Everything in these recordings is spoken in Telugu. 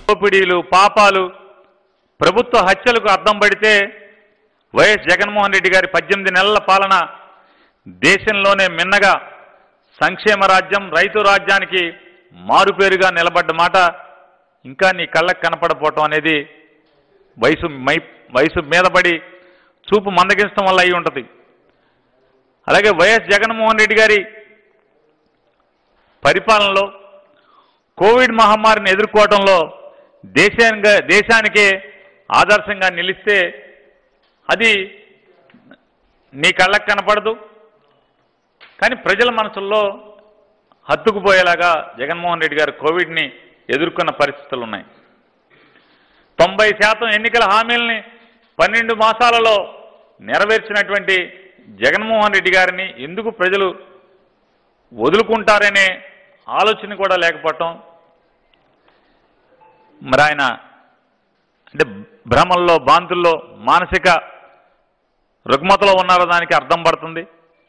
దోపిడీలు పాపాలు ప్రభుత్వ హత్యలకు అద్దం పడితే వైఎస్ జగన్మోహన్ రెడ్డి గారి పద్దెనిమిది నెలల పాలన దేశంలోనే మిన్నగా సంక్షేమ రాజ్యం రైతు రాజ్యానికి మారుపేరుగా నిలబడ్డ మాట ఇంకా నీ కళ్ళకు కనపడపోవటం అనేది వయసు మై వయసు మీద పడి చూపు మందగించడం వల్ల అయి ఉంటుంది అలాగే వైఎస్ జగన్మోహన్ రెడ్డి గారి పరిపాలనలో కోవిడ్ మహమ్మారిని ఎదుర్కోవడంలో దేశానికి దేశానికే ఆదర్శంగా నిలిస్తే అది నీ కళ్ళకు కనపడదు కానీ ప్రజల మనసుల్లో హత్తుకుపోయేలాగా జగన్మోహన్ రెడ్డి గారు కోవిడ్ని ఎదుర్కొన్న పరిస్థితులు ఉన్నాయి తొంభై శాతం ఎన్నికల హామీలని పన్నెండు మాసాలలో నెరవేర్చినటువంటి జగన్మోహన్ రెడ్డి గారిని ఎందుకు ప్రజలు వదులుకుంటారనే ఆలోచన కూడా లేకపోవటం మరి ఆయన అంటే భ్రమల్లో బాంతుల్లో మానసిక రుగ్మతలో ఉన్నారో దానికి అర్థం పడుతుంది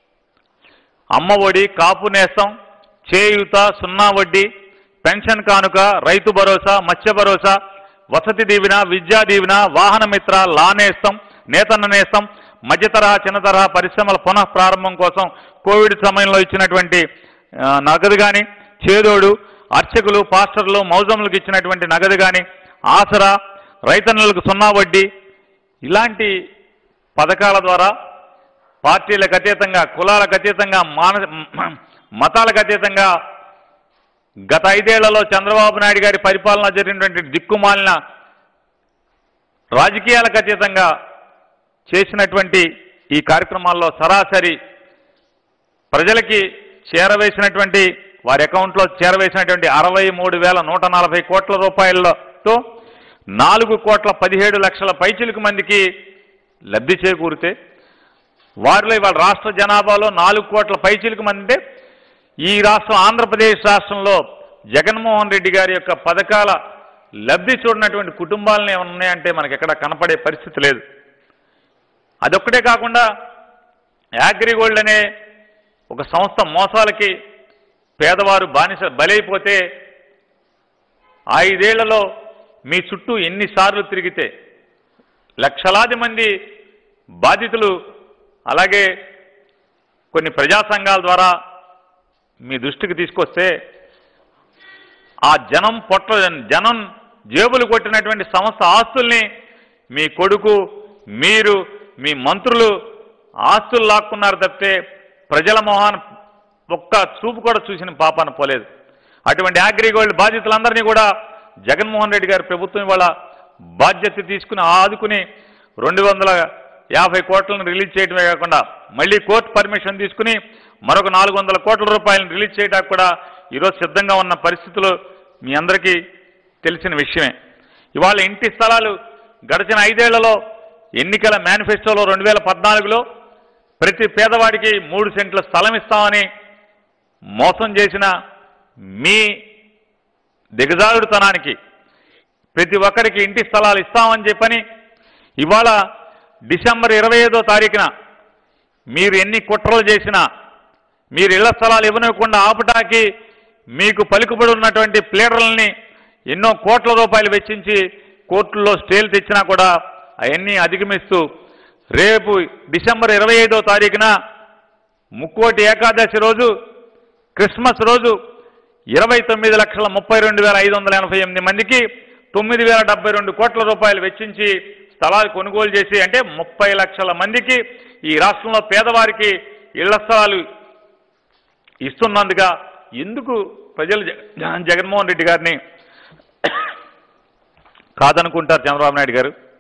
అమ్మ ఒడి కాపు నేస్తం చేయూత సున్నా వడ్డీ పెన్షన్ కానుక రైతు భరోసా మత్స్య భరోసా వసతి దీవెన విద్యా దీవెన వాహన మిత్ర లా నేస్తం నేతన్న నేస్తం మధ్య తరహా చిన్న తరహా పరిశ్రమల పునః ప్రారంభం కోసం కోవిడ్ సమయంలో ఇచ్చినటువంటి ఆ, నగదు కానీ చేదోడు అర్చకులు పాస్టర్లు మౌజములకు ఇచ్చినటువంటి నగదు కానీ ఆసరా రైతన్నులకు సున్నా వడ్డీ ఇలాంటి పథకాల ద్వారా పార్టీలకు అతీతంగా కులాలకు అతీతంగా మాన మతాలకు అతీతంగా గత ఐదేళ్లలో చంద్రబాబు నాయుడు గారి పరిపాలన జరిగినటువంటి దిక్కుమాలిన రాజకీయాలకు అతీతంగా చేసినటువంటి ఈ కార్యక్రమాల్లో సరాసరి ప్రజలకి చేరవేసినటువంటి వారి అకౌంట్లో చేరవేసినటువంటి అరవై మూడు వేల నూట నలభై కోట్ల రూపాయలతో నాలుగు కోట్ల పదిహేడు లక్షల పైచిలకు మందికి లబ్ధి చేకూరితే వారిలో ఇవాళ రాష్ట్ర జనాభాలో నాలుగు కోట్ల పైచిలకు మంది అంటే ఈ రాష్ట్రం ఆంధ్రప్రదేశ్ రాష్ట్రంలో జగన్మోహన్ రెడ్డి గారి యొక్క పథకాల లబ్ధి చూడనటువంటి కుటుంబాలను ఏమైనా ఉన్నాయంటే మనకి ఎక్కడ కనపడే పరిస్థితి లేదు అదొక్కటే కాకుండా యాగ్రిగోల్డ్ అనే ఒక సంస్థ మోసాలకి పేదవారు బానిస బలైపోతే ఐదేళ్లలో మీ చుట్టూ ఎన్నిసార్లు తిరిగితే లక్షలాది మంది బాధితులు అలాగే కొన్ని ప్రజా సంఘాల ద్వారా మీ దృష్టికి తీసుకొస్తే ఆ జనం పొట్ట జనం జేబులు కొట్టినటువంటి సంస్థ ఆస్తుల్ని మీ కొడుకు మీరు మీ మంత్రులు ఆస్తులు లాక్కున్నారు తప్పితే ప్రజల మొహాన్ ఒక్క చూపు కూడా చూసిన పాపాన పోలేదు అటువంటి అగ్రిగోల్డ్ బాధితులందరినీ కూడా జగన్మోహన్ రెడ్డి గారి ప్రభుత్వం ఇవాళ బాధ్యత తీసుకుని ఆదుకుని రెండు వందల యాభై కోట్లను రిలీజ్ చేయడమే కాకుండా మళ్ళీ కోర్టు పర్మిషన్ తీసుకుని మరొక నాలుగు వందల కోట్ల రూపాయలను రిలీజ్ చేయడానికి కూడా ఈరోజు సిద్ధంగా ఉన్న పరిస్థితులు మీ అందరికీ తెలిసిన విషయమే ఇవాళ ఇంటి స్థలాలు గడిచిన ఐదేళ్లలో ఎన్నికల మేనిఫెస్టోలో రెండు వేల పద్నాలుగులో ప్రతి పేదవాడికి మూడు సెంట్ల స్థలం ఇస్తామని మోసం చేసిన మీ దిగజారుడుతనానికి ప్రతి ఒక్కరికి ఇంటి స్థలాలు ఇస్తామని చెప్పని ఇవాళ డిసెంబర్ ఇరవై ఐదో తారీఖున మీరు ఎన్ని కుట్రలు చేసినా మీరు ఇళ్ల స్థలాలు ఇవ్వనివ్వకుండా ఆపటానికి మీకు పలుకుబడి ఉన్నటువంటి ప్లేడర్లని ఎన్నో కోట్ల రూపాయలు వెచ్చించి కోర్టుల్లో స్టేలు తెచ్చినా కూడా అవన్నీ అధిగమిస్తూ రేపు డిసెంబర్ ఇరవై ఐదో తారీఖున ముక్కోటి ఏకాదశి రోజు క్రిస్మస్ రోజు ఇరవై తొమ్మిది లక్షల ముప్పై రెండు వేల ఐదు వందల ఎనభై ఎనిమిది మందికి తొమ్మిది వేల డెబ్బై రెండు కోట్ల రూపాయలు వెచ్చించి స్థలాలు కొనుగోలు చేసి అంటే ముప్పై లక్షల మందికి ఈ రాష్ట్రంలో పేదవారికి ఇళ్ల స్థలాలు ఇస్తున్నందుగా ఎందుకు ప్రజలు జగ- జగన్మోహన్ రెడ్డి గారిని కాదనుకుంటారు చంద్రబాబు నాయుడు గారు